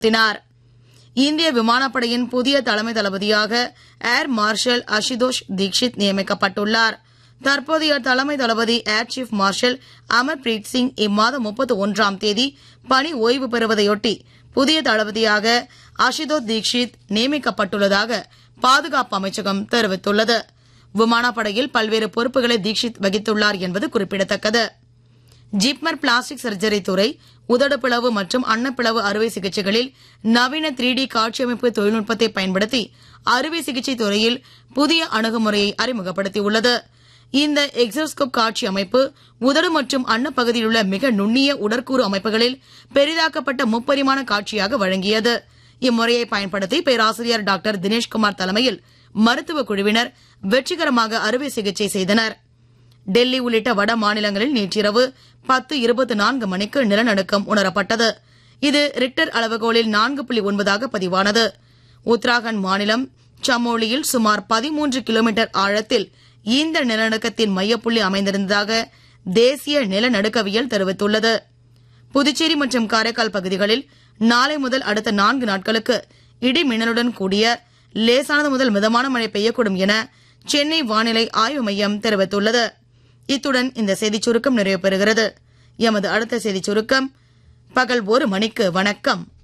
நடத்தினார் இந்திய விமானப்படையின் புதிய தலைமை தளபதியாக ஏர் மார்ஷல் அஷிதோஷ் தீக்ஷித் நியமிக்கப்பட்டுள்ளார் தற்போதைய தலைமை தளபதி air chief marshal Amarpreet Singh இம்மாதம் முப்பத்தி ஒன்றாம் தேதி பணி ஓய்வு பெறுவதையொட்டி புதிய தளபதியாக அஷிதோஷ் தீக்ஷித் நியமிக்கப்பட்டுள்ளதாக பாதுகாப்பு அமைச்சகம் தெரிவித்துள்ளது விமானப்படையில் பல்வேறு பொறுப்புகளை தீக்ஷித் வகித்துள்ளார் என்பது குறிப்பிடத்தக்கது ஜிப்மர் பிளாஸ்டிக் சர்ஜரி துறை உதடுப்பிளவு மற்றும் அன்னப்பிளவு அறுவை சிகிச்சைகளில் நவீன த்ரீ டி காட்சியமைப்பு தொழில்நுட்பத்தை பயன்படுத்தி அறுவை சிகிச்சை துறையில் புதிய அணுகுமுறையை அறிமுகப்படுத்தியுள்ளது இந்த எக்ஸோஸ்கோப் காட்சி அமைப்பு உதடு மற்றும் அன்னப்பகுதியில் உள்ள மிக நுண்ணிய உடற்கூறு அமைப்புகளில் பெரிதாக்கப்பட்ட முப்பரிமாண காட்சியாக வழங்கியது இம்முறையை பயன்படுத்தி பேராசிரியர் டாக்டர் தினேஷ்குமார் தலைமையில் மருத்துவ குழுவினர் வெற்றிகரமாக அறுவை சிகிச்சை செய்தனர் டெல்லி உள்ளிட்ட வட மாநிலங்களில் நேற்றிரவு பத்து இருபத்தி நான்கு மணிக்கு நிலநடுக்கம் உணரப்பட்டது இது ரிக்டர் அளவுகோலில் நான்கு புள்ளி ஒன்பதாக பதிவானது உத்தராகண்ட் மாநிலம் சமோலியில் சுமார் பதிமூன்று கிலோமீட்டர் ஆழத்தில் இந்த நிலநடுக்கத்தின் மையப்புள்ளி அமைந்திருந்ததாக தேசிய நிலநடுக்கவியல் தெரிவித்துள்ளது புதுச்சேரி மற்றும் காரைக்கால் பகுதிகளில் நாளை முதல் அடுத்த நான்கு நாட்களுக்கு இடி மின்னலுடன் கூடிய லேசானது முதல் மிதமான மழை பெய்யக்கூடும் என சென்னை வானிலை ஆய்வு மையம் தெரிவித்துள்ளது இத்துடன் இந்த செய்திச் சுருக்கம் நிறைவு பெறுகிறது எமது அடுத்த செய்திச் சுருக்கம் பகல் ஒரு மணிக்கு வணக்கம்